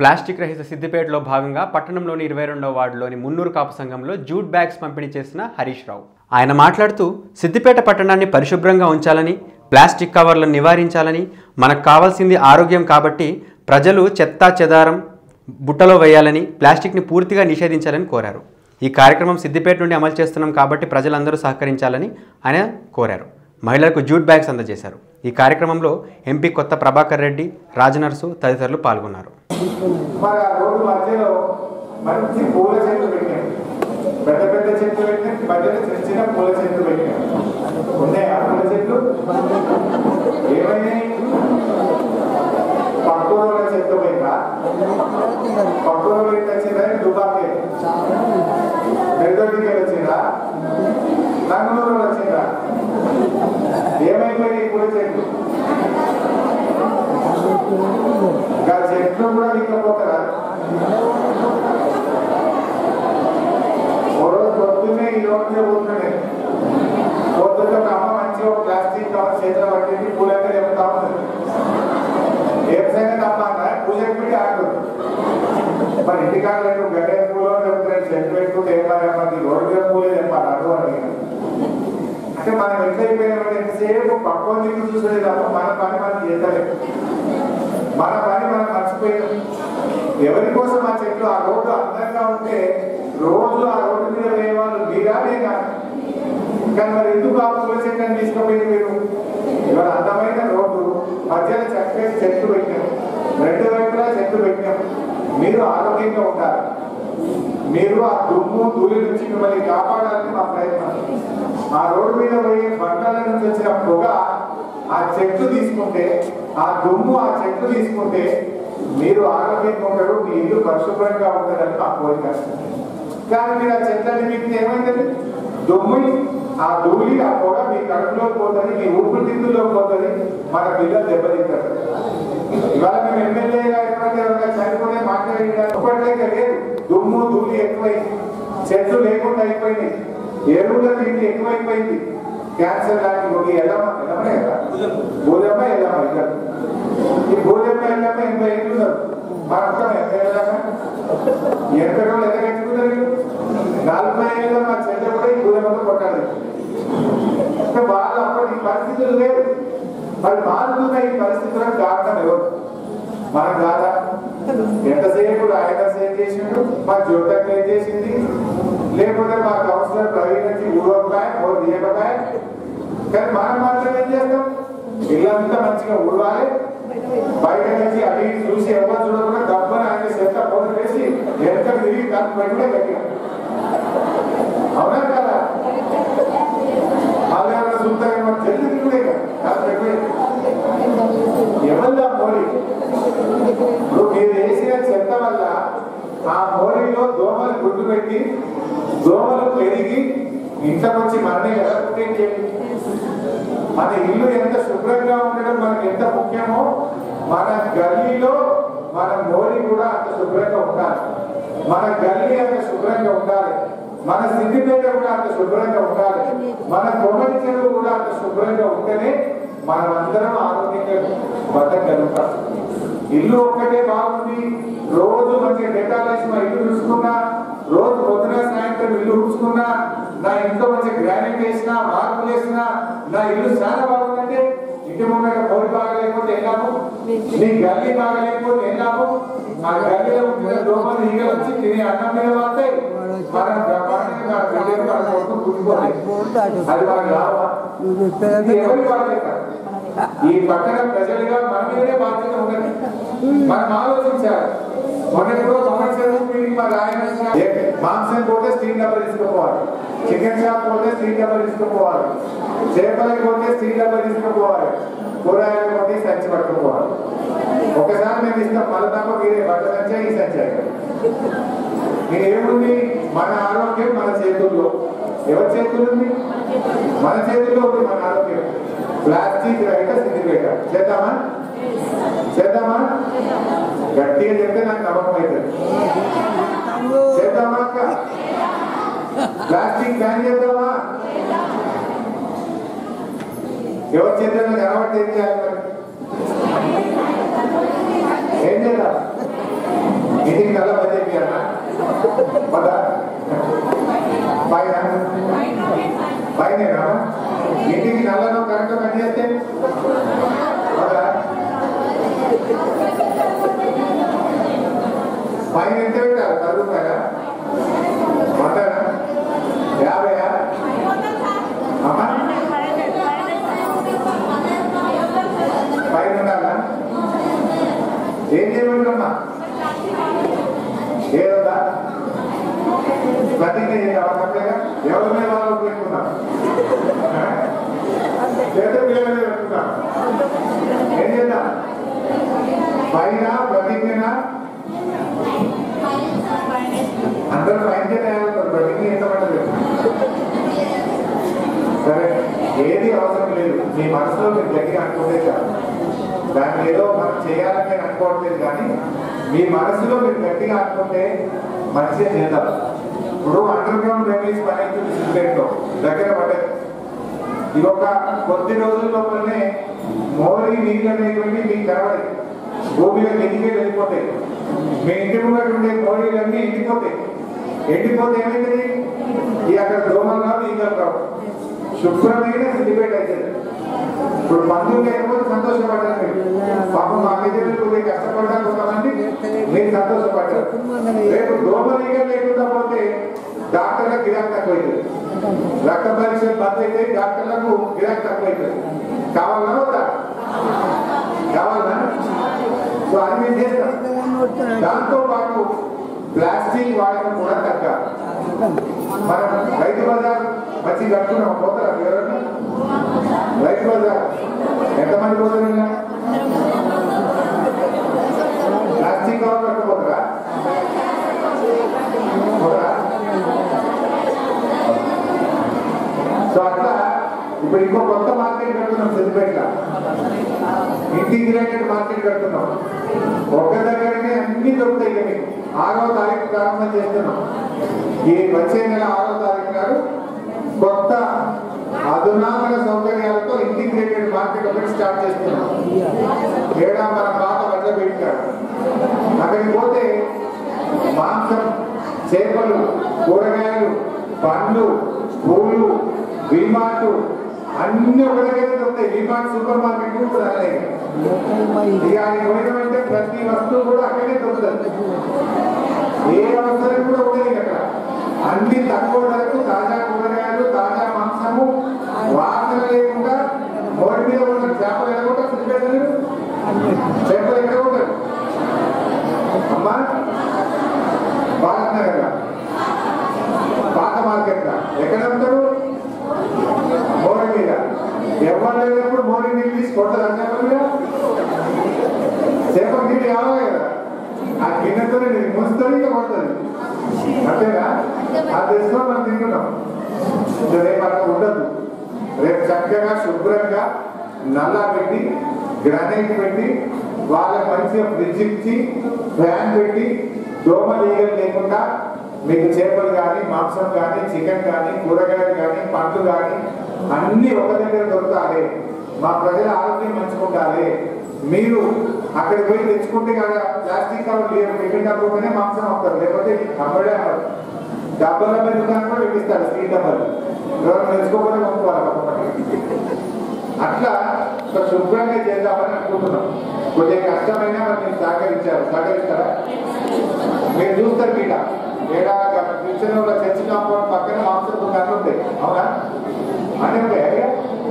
Plastic రహిత సిద్దిపేటలో భాగంగా పట్టణంలోని ఇరవై రెండవ వార్డులోని మున్నూరు కాపు సంఘంలో జూట్ బ్యాగ్స్ పంపిణీ చేసిన హరీష్ రావు ఆయన మాట్లాడుతూ సిద్దిపేట పట్టణాన్ని పరిశుభ్రంగా ఉంచాలని ప్లాస్టిక్ కవర్లను నివారించాలని మనకు కావాల్సింది ఆరోగ్యం కాబట్టి ప్రజలు చెత్తా చెదారం బుట్టలో వేయాలని ప్లాస్టిక్ని పూర్తిగా నిషేధించాలని కోరారు ఈ కార్యక్రమం సిద్దిపేట నుండి అమలు చేస్తున్నాం కాబట్టి ప్రజలందరూ సహకరించాలని ఆయన కోరారు మహిళలకు జూట్ బ్యాగ్స్ అందజేశారు ఈ కార్యక్రమంలో ఎంపీ కొత్త ప్రభాకర్ రెడ్డి రాజనర్సు తదితరులు పాల్గొన్నారు మరి ఆ రోడ్డు మధ్యలో మంచి పూల చెట్లు పెట్టాం పెద్ద పెద్ద చెట్లు పెట్టాం మధ్యలో చిన్న చిన్న పూల చెట్లు పెట్టాం ఉన్నాయా పూల చెట్లు ఏమైనాయి పక్కూరులో చెట్లు పోయిందా పక్కూరులో పోయి వచ్చిందా దుబాకే నెల్లూరుకి వచ్చిందా నంగనూరులో వచ్చిందా ఏమైపోయాయి పూల చెట్లు ఇంకా చెట్లు కూడా విక్కపోతారా ఓ రోజు పొద్దున్నే ఈ రోడ్లే పోతున్నాయి పొద్దున్న ఒక అమ్మ మంచిగా ఒక ప్లాస్టిక్ కవర్ చేతిలో పట్టింది పూలంగా చెప్తా ఉంది ఏం సంగతి అమ్మ అన్న పూజకి పెట్టి ఆడుతుంది మరి ఇంటికాడ లేదు గడ్డ పూలో చెప్తున్నాడు చెట్టు పెట్టుకుంటే ఏం కాదమ్మా నీ రోడ్డు మీద పూలే చెప్పాలి అటు అని అంటే మనం ఎట్లయిపోయినామంటే ఎంతసేపు పక్కన దిక్కు చూసేది తప్ప మన పని మనం చేతలేదు మన పని మనం మర్చిపోయాం ఎవరి కోసం ఆ చెట్లు ఆ రోడ్డు అందంగా ఉంటే రోజు ఆ రోడ్డు మీద వేయవాళ్ళు మీరా నేనా కానీ మరి ఎందుకు ఆ పూల చెట్లను తీసుకుపోయింది మీరు ఇవాళ అందమైన రోడ్డు మధ్యలో చక్కగా చెట్లు పెట్టాం రెండు వైపులా చెట్లు పెట్టాం మీరు ఆరోగ్యంగా ఉంటారు మీరు ఆ దుమ్ము ధూళి నుంచి మిమ్మల్ని కాపాడాలని మా ప్రయత్నం ఆ రోడ్డు మీద పోయే బంగాల నుంచి వచ్చిన పొగ ఆ చెట్లు తీసుకుంటే ఆ దుమ్ము ఆ చెట్లు తీసుకుంటే మీరు ఆరోగ్యంగా ఉంటారు మీ ఇల్లు పరిశుభ్రంగా ఉంటుందని మా కోరిక కానీ మీరు ఆ చెట్లని మీకు ఏమైందండి దుమ్ము ఆ ధూళి ఆ పొగ మీ కడుపులో పోతుంది మీ ఊపిరితిత్తుల్లో పోతుంది మన పిల్లలు దెబ్బతింటారు ఇవాళ మేము ఎమ్మెల్యేగా ఎప్పుడైతే ఎవరైనా చనిపోతే మాట్లాడేది ఒకట్లేక లేదు దుమ్ము ధూళి ఎక్కువైంది చెట్లు లేకుండా అయిపోయినాయి ఎరువుల తిండి ఎక్కువైపోయింది క్యాన్సర్ లాంటి ఒక ఎల్లమ్మ ఎల్లమ్మనే కదా భూదమ్మ ఎల్లమ్మ ఇద్దరు ఈ భూదమ్మ ఎల్లమ్మ ఎనభై ఏళ్ళు ఉన్నారు మన మొత్తం ఎనభై ఏళ్ళగా ఎనభై రోజులు ఎంత కట్టుకున్నారు మీరు నలభై ఏళ్ళ మా చెల్లె కూడా ఈ భూదమ్మతో కొట్టాలి అంటే వాళ్ళు అప్పటి పరిస్థితులు లేవు మరి మారుతున్న ఈ పరిస్థితులకు కారణం ఎవరు మనం కాదా ఎంతసేపు రాయదాస్ ఏం చేసిండు మా జ్యోతక్ ఏం చేసింది లేకపోతే మా కౌన్సిలర్ ప్రవీణ్ నుంచి ఊడొకపాయ ఓ దియకపాయ కానీ మనం మాత్రం ఏం చేస్తాం ఇల్లంతా మంచిగా ఊడవాలి బయట నుంచి అవి చూసి ఎవరు చూడకుండా డబ్బుని ఆయన చెత్త పోత వేసి వెనక తిరిగి దాన్ని పెట్టుడే కట్టిన అవునా కదా మళ్ళీ ఎవరైనా చూస్తారేమో మన జల్ది తిరుగుడే కదా దాన్ని పెట్టుడే ఎవరిదా మోరీ ఇప్పుడు మీరు వేసిన చెత్త వల్ల ఆ మోరీలో దోమలు గుడ్డు పెట్టి దోమలు పెరిగి ఇంట్లోకి వచ్చి మనమే కదా పుట్టించేది మన ఇల్లు ఎంత శుభ్రంగా ఉండడం మనకి ఎంత ముఖ్యమో మన గల్లీలో మన మోరీ కూడా అంత శుభ్రంగా ఉండాలి మన గల్లీ అంత శుభ్రంగా ఉండాలి మన సిద్ధిపేట కూడా అంత శుభ్రంగా ఉండాలి మన కొమ్మడి చెరువు కూడా అంత శుభ్రంగా ఉంటేనే మనం అందరం ఆరోగ్యంగా బతకగలుగుతాం ఇల్లు ఒక్కటే బాగుంది రోజు మంచిగా డెటాలేసి మా ఇల్లు చూసుకున్నా రోజు పొద్దున సాయంత్రం ఇల్లు ఊడ్చుకున్నా నా ఇంట్లో మంచిగా గ్రానైట్ వేసినా మార్పులు వేసినా నా ఇల్లు చాలా బాగుందంటే ఇంటి ముంగట కోరి బాగలేకపోతే ఏం లాభం నీ గల్లీ బాగలేకపోతే ఏం లాభం ఆ గల్లీలో ఉంటున్న దోమలు ఈగలు వచ్చి తిని అన్నం మీద పడతాయి మనం బ్రహ్మాండంగా మన బిడ్డలు మన కొడుకు పుట్టుకోలేదు అది మనకు లాభమా ఇది ఎవరి బాధ్యత ఈ పట్టణ ప్రజలుగా మన మీదే బాధ్యత ఉన్నది మనం ఆలోచించాలి మొన్నటి రోజు సంవత్సరం మీటింగ్ మా రాయన మాంసం పోతే స్టీల్ డబ్బా తీసుకుపోవాలి చికెన్ షాప్ పోతే స్టీల్ డబ్బా తీసుకుపోవాలి చేపలకి పోతే స్టీల్ డబ్బా తీసుకుపోవాలి కూరగాయలు పోతే సంచి పట్టుకుపోవాలి ఒకసారి మేము ఇస్తాం మళ్ళీ తప్ప మీరే బట్ట సంచా ఈ సంచా ఇది ఏముంది మన ఆరోగ్యం మన చేతుల్లో ఎవరి చేతుల్లో ఉంది మన చేతుల్లో ఉంది మన ఆరోగ్యం ప్లాస్టిక్ రహిత సిద్ధిపేట చేద్దామా చేద్దామా గట్టిగా చెప్తే నాకు నమ్మకం అవుతుంది చేద్దామా అక్క ప్లాస్టిక్ బ్యాన్ చేద్దామా ఎవరు చేద్దామో కనబడితే ఏం చేయాలి మరి ఏం చేద్దాం కరెంట్ కట్ చేస్తే అవునా? పైన ఎంత పెట్టారు పది రూపాయల వందనా యాభైయా అమ్మా పైన ఉండాలా ఏం చేయమంటామ్మా ఏదా ప్రతిజ్ఞ చేయాలి తప్పలేదా ఎవరి మీద వాళ్ళు పెట్టుకున్నాం లేదా పిల్లల మీద పెట్టుకున్నాం ఏం చేద్దాం పైన ప్రతిజ్ఞన అందరూ పైన చేయాలంటారు ప్రతిజ్ఞ ఎంత పడలేదు సరే ఏది అవసరం లేదు మీ మనసులో మీరు గట్టిగా అనుకుంటే చాలు దాన్ని ఏదో మనం చేయాలని నేను అనుకోవట్లేదు కానీ మీ మనసులో మీరు గట్టిగా అనుకుంటే మంచిగా చేద్దాం ఇప్పుడు అండర్ గ్రౌండ్ డ్రైనేజ్ పని అవుతుంది సిద్దిపేటలో దగ్గర పడ్డది ఇది ఒక కొద్ది రోజుల లోపలనే మోరీ నీళ్ళు అనేటువంటి మీకు కనబడి భూమిలో ఎదిగే వెళ్ళిపోతాయి మీ ఇంటి ముంగట ఉండే మోరీలన్నీ ఎండిపోతాయి ఎండిపోతే ఏమైంది ఈ అక్కడ దోమలు రావు ఈగలు రావు శుభ్రమైన సిద్దిపేట అవుతుంది ఇప్పుడు మందులు లేకపోతే సంతోషపడ్డారు మీరు పాపం మా విద్యలు కొద్దిగా కష్టపడ్డా కొంతమంది మీరు సంతోషపడ్డారు రేపు దోమలీగలు లేకుండా పోతే డాక్టర్లకు గిరాక్ తక్కువైతుంది రక్త పరీక్షలు బంద్ అయితే డాక్టర్లకు గిరాక్ తక్కువైతుంది కావాలన్నా వద్దా కావాలన్నా సో అది మేము చేస్తాం దాంతో పాటు ప్లాస్టిక్ వాడకం కూడా తగ్గాలి మనం రైతు బజార్ మంచి కట్టుకున్నాం పోతారా ఎవరైనా రైతు బజార్ ఎంతమంది పోతారు ఇలా? ప్లాస్టిక్ కవర్ కట్టుకోతారా పోతారా? సో అట్లా ఇప్పుడు ఇంకో కొత్త మార్కెట్ కడుతున్నాం సిద్దిపేట ఇంటిగ్రేటెడ్ మార్కెట్ కడుతున్నాం ఒక దగ్గరనే అన్ని దొరుకుతాయి ఇక మీకు ఆరో తారీఖు ప్రారంభం చేస్తున్నాం ఈ వచ్చే నెల ఆరో తారీఖు నాడు కొత్త అధునాతన సౌకర్యాలతో ఇంటిగ్రేటెడ్ మార్కెట్ ఒకటి స్టార్ట్ చేస్తున్నాం ఏడా మన పాత వడ్ల పెట్టాడు అక్కడికి పోతే మాంసం చేపలు కూరగాయలు పండ్లు పూలు విమార్ట్ అన్ని ఒక దగ్గర దొరుకుతాయి విమార్ట్ సూపర్ మార్కెట్ కూడా అలాగే ఇక ఆయన పోయినామంటే ప్రతి వస్తువు కూడా అక్కడే దొరుకుతుంది ఏ అవసరం కూడా ఉండదు అక్కడ అన్ని తక్కువ ధరకు తాజా కూరగాయలు తాజా మాంసము వాసన లేకుండా మోడి మీద ఉన్న చేపలు ఎక్కడ సిద్ధిపెట్టారు చేపలు ఎక్కడ ఉంటారు అమ్మా బాగున్నారు కదా పాత మార్కెట్ ఎక్కడ ఉంటారు మోడి మీద ఎవరు లేనప్పుడు మోడి నీళ్ళు తీసి కొట్టదు అంటే చేప గిన్నె కావాలి కదా ఆ గిన్నెతో నేను ముంచుతుంది ఇంకా కొడుతుంది అంతేనా ఆ దశలో మనం తింటున్నాం ఇది రేపు అట్లా ఉండదు రేపు చక్కగా శుభ్రంగా నల్లా పెట్టి గ్రానైట్ పెట్టి వాళ్ళకి మంచిగా ఫ్రిడ్జ్ ఇచ్చి ఫ్యాన్ పెట్టి దోమలు ఈగలు లేకుండా మీకు చేపలు కానీ మాంసం కానీ చికెన్ కానీ కూరగాయలు కానీ పండ్లు కానీ అన్ని ఒక దగ్గర దొరుకుతాయి మా ప్రజల ఆరోగ్యం మంచుకుంటారు మీరు అక్కడికి పోయి తెచ్చుకుంటే కదా ప్లాస్టిక్ కవర్ లేదు టిఫిన్ డబ్బునే మాంసం అమ్ముతారు లేకపోతే అమ్మడే అమ్మరు డబ్బాల మీద దుకాణం కూడా పెట్టిస్తారు స్టీల్ డబ్బాలు ఎవరు తెచ్చుకోకుండా పంపుకోవాలి ఒక్కొక్కటి అట్లా ఒక శుభ్రంగా చేద్దామని అనుకుంటున్నాం కొద్దిగా కష్టమైనా మరి మీరు సహకరించారు సహకరిస్తారా మీరు చూస్తారు మీట ఏడా క్రిస్టియన్ల చర్చి కాంపౌండ్ పక్కన మాంసం దుకాణాలు ఉంటాయి అవునా అని ఉంటాయి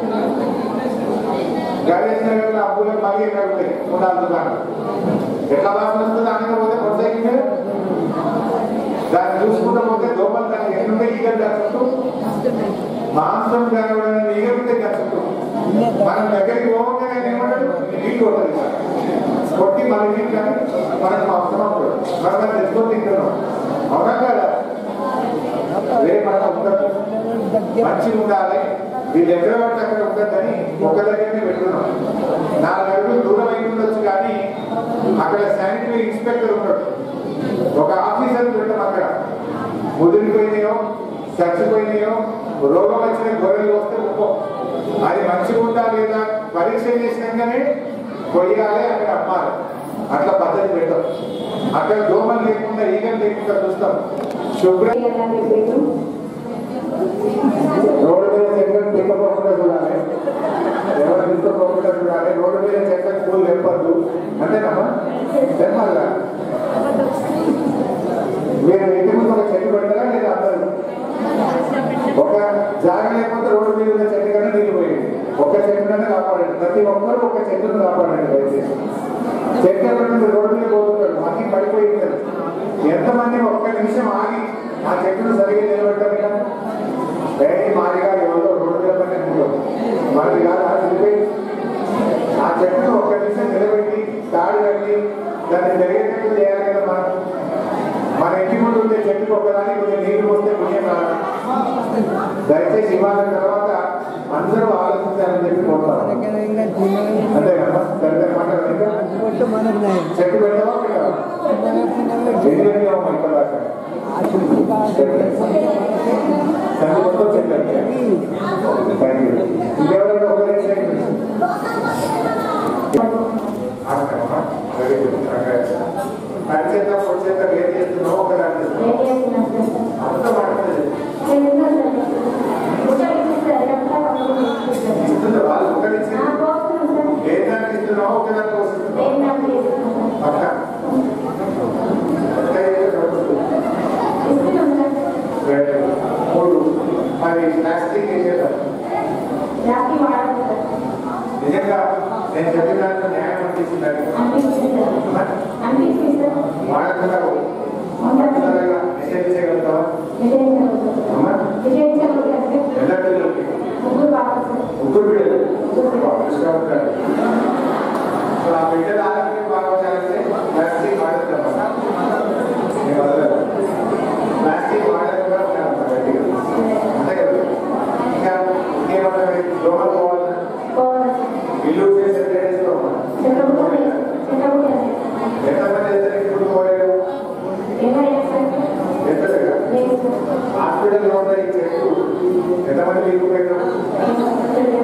గణేష్ నగర్ అబ్బులో మళ్ళీ ఇక్కడ ఉంటాయి ఉండాలి దుకాణం ఎట్లా వాసన వస్తుంది అక్కడ పోతే కొనసాగింది దాన్ని చూసుకుంటూ పోతే దోమలు దానికి ఎన్నుంటే ఈగలు దాచుకుంటూ మాంసం కనబడని ఈగలుంటే దాచుకుంటూ మనం దగ్గరికి పోగానే ఆయన ఏమంటాడు నీళ్ళు కొట్టదు ఇక. కొట్టి మళ్ళీ నీళ్ళు కానీ మనకు మాంసం అప్పుడు మనం అది తెచ్చుకొని తింటున్నాం అవునా కదా రేపు అట్లా ఉండదు మంచిగా ఉండాలి వీళ్ళు ఎక్కడ పడితే అక్కడ ఉండద్దని ఒక దగ్గరనే పెట్టుకున్నాం నాలుగు అడుగులు దూరం అయి ఉండొచ్చు కానీ అక్కడ శానిటరీ ఇన్స్పెక్టర్ ఉంటాడు ఒక ఆఫీసర్ పెట్టాం అక్కడ ముదిరిపోయినాయో చచ్చిపోయినాయో రోగం వచ్చిన గొర్రెలు వస్తే ఒక్కో అది మంచిగా ఉందా లేదా పరీక్ష చేసినాకనే కొయ్యాలి అక్కడ అమ్మాలి అట్లా పద్ధతి పెట్టాం అక్కడ దోమలు లేకుండా ఈగలు లేకుండా చూస్తాం శుభ్రం రోడ్డు మీద చెట్లు తిప్పకుండా చూడాలి రోడ్డు చూడాలి రోడ్డు మీద చెత్త పూలు తెప్పద్దు అంతేనమ్మా తెప్పాలా మీరు ఇంటి ముందు ఒక చెట్టు పెడతారా లేదా అందరూ ఒక జాగా లేకపోతే రోడ్డు మీద ఉన్న చెట్టు కన్నా నీళ్ళు పోయింది ఒక్క చెట్టు కన్నా కాపాడండి ప్రతి ఒక్కరు ఒక చెట్టును కాపాడండి దయచేసి చెట్టు ఎవరైనా రోడ్డు మీద పోతుంటాడు అన్ని పడిపోయి ఉంటారు ఎంతమంది ఒక్క నిమిషం ఆగి ఆ చెట్టును సరిగ్గా నిలబెట్టారు కదా ఏ మాది కాదు ఎవరో రోడ్డు మీద పడిన మాది కాదు ఆ చెట్టు ఆ చెట్టును ఒక్క నిమిషం నిలబెట్టి తాడు కట్టి దాన్ని పెరిగేటట్టు చేయాలి కదా మనం మన ఇంటి ముందు ఉండే చెట్టుకు ఒకదానికి కొంచెం నీళ్లు వస్తే పుణ్యం రాదు దయచేసి ఇవాళ తర్వాత అందరూ ఆలోచించాలని చెప్పి కోరుతారు అంతే కదా సరిగ్గా మాట్లాడాలి ఇంకా చెట్టు పెట్టవా పెట్టవా ఎన్ని పెట్టావా ఇక్కడ దాకా దాని మొత్తం చెట్టు అంటే థ్యాంక్ యూ ఇంకెవరైనా ఒక అడిచేత పొడిచేత ఏం చేస్తున్నావు ఒక దాన్ని అంత మాట్లాడలేదు ఇస్తుంది వాళ్ళు ఒకరిచ్చి ఏ దానికి ఇస్తున్నావు ఒక దానికి వస్తున్నావు పక్క పక్క అయితే నడుస్తుంది. రెండు మూడు మరి ప్లాస్టిక్ వేసేదా నిజంగా నేను చెప్పిన దాంట్లో న్యాయం అనిపిస్తుంది వాడకుండా వాడకుండా నిషేధించగలుగుతావా అమ్మా ఎలా పిల్లలకి ముగ్గురు బిడ్డలు అదృష్టంగా ఉంటారు సో ఆ బిడ్డల ఆరోగ్యం బాగుండాలంటే ప్లాస్టిక్ వాడద్దమ్మా నేను వదలను ప్లాస్టిక్ వాడకుండా ఉంటాను గట్టిగా అంతే కదా ఇంకా ఇంకేమన్నా లోపల పోవాలన్నా ఇల్లు చేసే చేసుకోమా ఎంతమంది ఇద్దరికి ఇప్పుడు పోయారు ఎంతలేగా హాస్పిటల్లో ఉన్న ఈ చెట్టు ఎంతమంది మీకు పోయారు